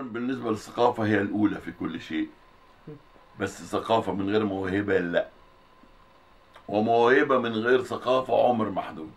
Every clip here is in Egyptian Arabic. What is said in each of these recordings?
بالنسبة للثقافة هي الأولى في كل شيء بس ثقافة من غير موهبة لا وموهبة من غير ثقافة عمر محدود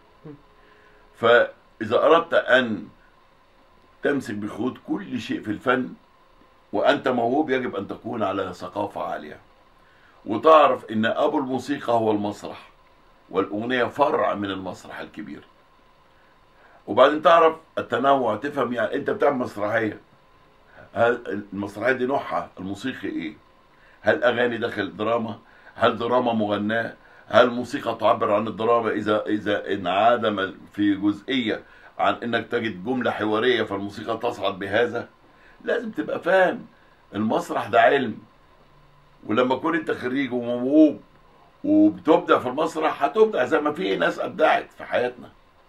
فإذا أردت أن تمسك بخيوط كل شيء في الفن وأنت موهوب يجب أن تكون على ثقافة عالية وتعرف أن أبو الموسيقى هو المسرح والأغنية فرع من المسرح الكبير وبعدين تعرف التنوع تفهم يعني أنت بتعمل مسرحية هل المسرحية دي نوعها الموسيقي إيه؟ هل أغاني داخل دراما؟ هل دراما مغناة؟ هل موسيقى تعبر عن الدراما إذا إذا انعدم في جزئية عن إنك تجد جملة حوارية فالموسيقى تصعد بهذا؟ لازم تبقى فاهم المسرح ده علم ولما تكون انت خريج وموهوب وبتبدع في المسرح هتبدع زي ما في ناس ابدعت في حياتنا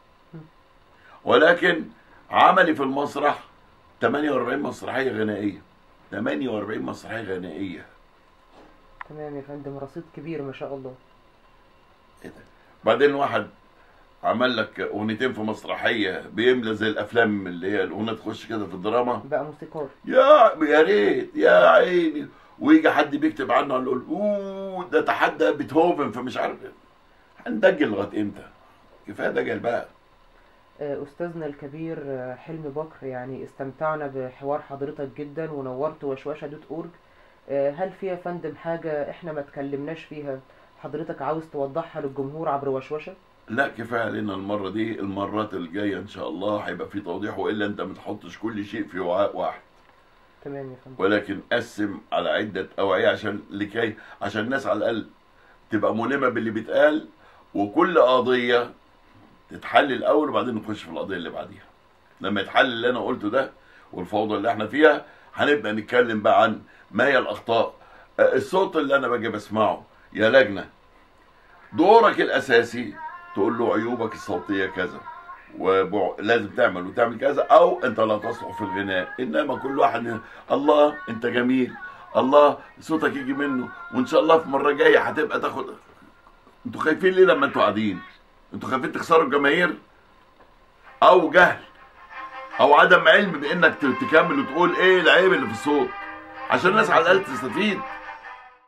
ولكن عملي في المسرح 48 مسرحيه غنائيه 48 مسرحيه غنائيه تمام يا فندم رصيد كبير ما شاء الله ايه ده بعدين واحد عمل لك اغنيتين في مسرحيه بيملى زي الافلام اللي هي الاغنيه تخش كده في الدراما بقى موسيقار يا يا ريت يا عيني ويجي حد بيكتب عنه نقول اوه ده تحدى بيتهوفن فمش عارف ايه هندجل لغايه امتى؟ كفايه دجل بقى آه، أستاذنا الكبير آه، حلمي بكر يعني استمتعنا بحوار حضرتك جدا ونورت وشوشة دوت أورج آه، هل في يا فندم حاجة إحنا ما اتكلمناش فيها حضرتك عاوز توضحها للجمهور عبر وشوشة؟ لا كفايه علينا المره دي المرات الجايه ان شاء الله هيبقى في توضيح والا انت ما تحطش كل شيء في وعاء واحد تمام يا فندم ولكن قسم على عده اوعيه عشان لكي عشان الناس على الاقل تبقى ملمه باللي بيتقال وكل قضيه تتحل الاول وبعدين نخش في القضيه اللي بعديها لما يتحل اللي انا قلته ده والفوضى اللي احنا فيها هنبدا نتكلم بقى عن ما هي الاخطاء آه، الصوت اللي انا باجي بسمعه يا لجنه دورك الاساسي تقول له عيوبك الصوتيه كذا ولازم تعمل وتعمل كذا او انت لا تصلح في الغناء انما كل واحد الله انت جميل الله صوتك يجي منه وان شاء الله في مره جايه هتبقى تاخد انتوا خايفين ليه لما انتوا قاعدين انتوا خايفين تخسروا الجماهير او جهل او عدم علم بانك ت- تكمل وتقول ايه العيب اللي في الصوت عشان الناس على الاقل تستفيد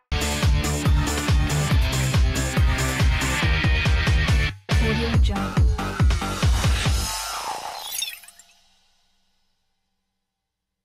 Audio Jungle.